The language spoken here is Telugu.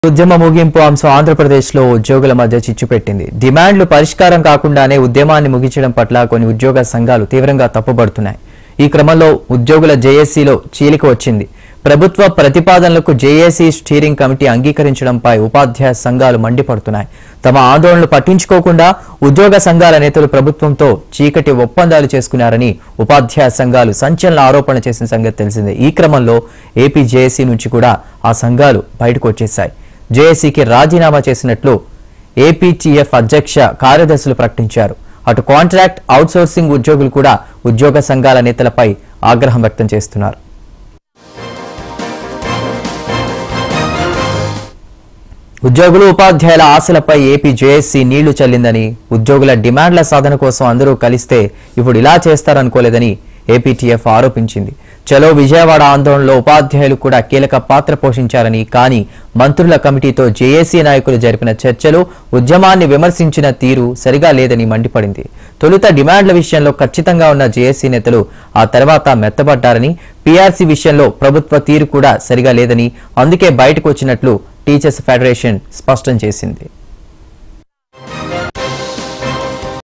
ఉద్యమ ముగింపు అంశం ఆంధ్రప్రదేశ్లో ఉద్యోగుల మధ్య చిచ్చు పెట్టింది డిమాండ్లు పరిష్కారం కాకుండానే ఉద్యమాన్ని ముగించడం పట్ల కొన్ని ఉద్యోగ సంఘాలు తీవ్రంగా తప్పుపడుతున్నాయి ఈ క్రమంలో ఉద్యోగుల జేఏసీలో చీలిక వచ్చింది ప్రభుత్వ ప్రతిపాదనలకు జేఏసీ స్టీరింగ్ కమిటీ అంగీకరించడంపై ఉపాధ్యాయ సంఘాలు మండిపడుతున్నాయి తమ ఆందోళనలు పట్టించుకోకుండా ఉద్యోగ సంఘాల నేతలు ప్రభుత్వంతో చీకటి ఒప్పందాలు చేసుకున్నారని ఉపాధ్యాయ సంఘాలు సంచలన ఆరోపణ చేసిన సంగతి తెలిసిందే ఈ క్రమంలో ఏపీ జేఏసీ నుంచి కూడా ఆ సంఘాలు బయటకు వచ్చేశాయి జేఏసీకి రాజీనామా చేసినట్లు ఏపీటీఎఫ్ అధ్యక్ష కార్యదర్శులు ప్రకటించారు అటు కాంట్రాక్ట్ అవుట్సోర్సింగ్ ఉద్యోగులు కూడా ఉద్యోగ సంఘాల నేతలపై ఆగ్రహం వ్యక్తం చేస్తున్నారు ఉద్యోగులు ఉపాధ్యాయుల ఆశలపై ఏపీ జేఏసీ నీళ్లు చల్లిందని ఉద్యోగుల డిమాండ్ల సాధన కోసం అందరూ కలిస్తే ఇప్పుడు ఇలా చేస్తారనుకోలేదని ఏపీటీఎఫ్ ఆరోపించింది చలో విజయవాడ ఆందోళనలో ఉపాధ్యాయులు కూడా కీలక పాత్ర పోషించారని కానీ మంత్రుల కమిటీతో జేఏసీ నాయకులు జరిపిన చర్చలు ఉద్యమాన్ని విమర్శించిన తీరు సరిగా లేదని మండిపడింది తొలుత డిమాండ్ల విషయంలో ఖచ్చితంగా ఉన్న జేఏసీ నేతలు ఆ తర్వాత మెత్తబడ్డారని పీఆర్సీ విషయంలో ప్రభుత్వ తీరు కూడా సరిగా లేదని అందుకే బయటకు వచ్చినట్లు టీచర్స్ ఫెడరేషన్ స్పష్టం చేసింది